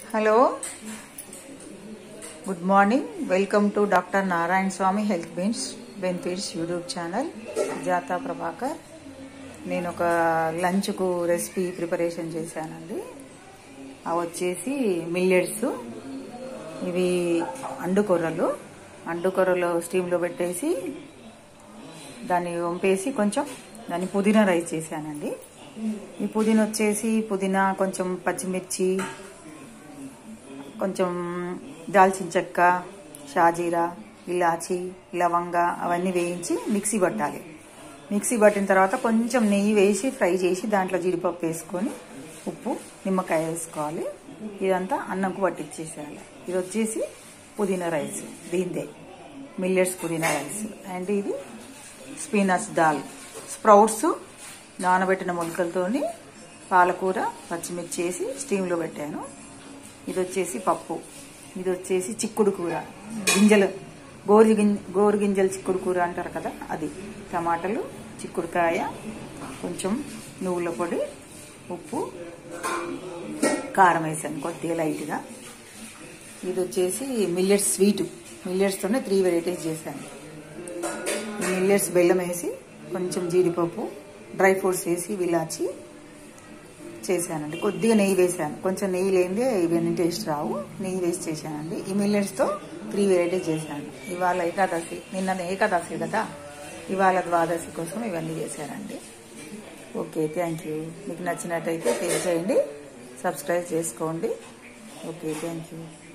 hello good morning welcome to doctor Narayana Swamy health బెన్స్ benefits YouTube channel జాతా ప్రభాకర్ నేను ఒక లంచ్కు రెసిపీ ప్రిపరేషన్ చేశానండి అవి వచ్చేసి మిల్లెట్స్ ఇవి అండుకొర్రలు అండుకొర్రలు స్టీమ్లో పెట్టేసి దాన్ని వంపేసి కొంచెం దాన్ని పుదీనా రైస్ చేశానండి ఈ పుదీనా వచ్చేసి పుదీనా కొంచెం పచ్చిమిర్చి కొంచెం దాల్చిన చెక్క షాజీరా ఇలాచి లవంగ అవన్నీ వేయించి మిక్సీ పట్టాలి మిక్సీ పట్టిన తర్వాత కొంచెం నెయ్యి వేసి ఫ్రై చేసి దాంట్లో జీడిపప్పు వేసుకొని ఉప్పు నిమ్మకాయ వేసుకోవాలి ఇదంతా అన్నంకు పట్టించేసేయాలి ఇది వచ్చేసి పుదీనా రైస్ దీందే మిల్లెట్స్ పుదీనా రైస్ అండ్ ఇది స్పినచ్ దాల్ స్ప్రౌట్స్ నానబెట్టిన మొలకలతోని పాలకూర పచ్చిమిర్చి వేసి స్టీమ్లో పెట్టాను ఇది వచ్చేసి పప్పు ఇది వచ్చేసి చిక్కుడు కూర గింజలు గోరు గింజ గోరు గింజలు చిక్కుడు కూర అంటారు కదా అది టమాటాలు చిక్కుడుకాయ కొంచెం నువ్వుల పొడి ఉప్పు కారం వేసాను కొద్దిగా లైట్గా ఇది వచ్చేసి మిల్లెట్స్ స్వీటు మిల్లెట్స్తోనే త్రీ వెరైటీస్ చేశాను మిల్లెట్స్ బెల్లం వేసి కొంచెం జీడిపప్పు డ్రై ఫ్రూట్స్ వేసి విలాచి చేశానండి కొద్దిగా నెయ్యి వేసాను కొంచెం నెయ్యి లేనిదే ఇవన్నీ టేస్ట్ రావు నెయ్యి వేసి చేశానండి ఈ మిల్లెట్స్తో త్రీ వెరైటీస్ చేశాను ఇవాళ ఏకాదశి నిన్న ఏకాదశి కదా ఇవాళ ద్వాదశి కోసం ఇవన్నీ చేశానండి ఓకే థ్యాంక్ యూ మీకు నచ్చినట్టయితే షేర్ చేయండి సబ్స్క్రైబ్ చేసుకోండి ఓకే థ్యాంక్ యూ